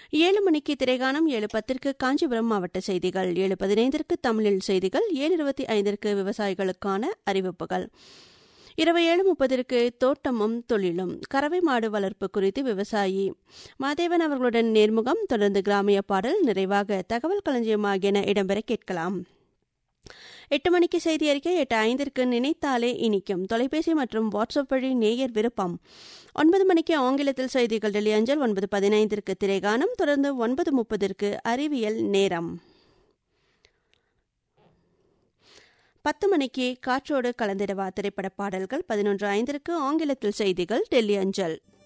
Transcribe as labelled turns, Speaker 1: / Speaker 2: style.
Speaker 1: ஏழு மணிக்கு திரைகானம் ஏழு பத்திற்கு காஞ்சிபுரம் மாவட்ட செய்திகள் ஏழு பதினைந்திற்கு தமிழில் செய்திகள் ஏழு இருபத்தி ஐந்திற்கு விவசாயிகளுக்கான அறிவிப்புகள் இரவு ஏழு முப்பதிற்கு தோட்டமும் தொழிலும் கறவை மாடு வளர்ப்பு குறித்து விவசாயி மாதேவன் அவர்களுடன் நேர்முகம் தொடர்ந்து கிராமிய பாடல் நிறைவாக தகவல் களஞ்சியம் ஆகியன இடம்பெற கேட்கலாம் எட்டு மணிக்கு செய்தி அறிக்கை எட்டு ஐந்திற்கு நினைத்தாலே இனிக்கும் தொலைபேசி மற்றும் வாட்ஸ்அப் வழி நேயர் விருப்பம் ஒன்பது மணிக்கு ஆங்கிலத்தில் செய்திகள் டெல்லி அஞ்சல் ஒன்பது பதினைந்திற்கு திரைகானம் தொடர்ந்து ஒன்பது முப்பதிற்கு அறிவியல் நேரம் பத்து மணிக்கு காற்றோடு கலந்திடவா திரைப்பட பாடல்கள் பதினொன்று ஐந்திற்கு ஆங்கிலத்தில் செய்திகள் டெல்லி அஞ்சல்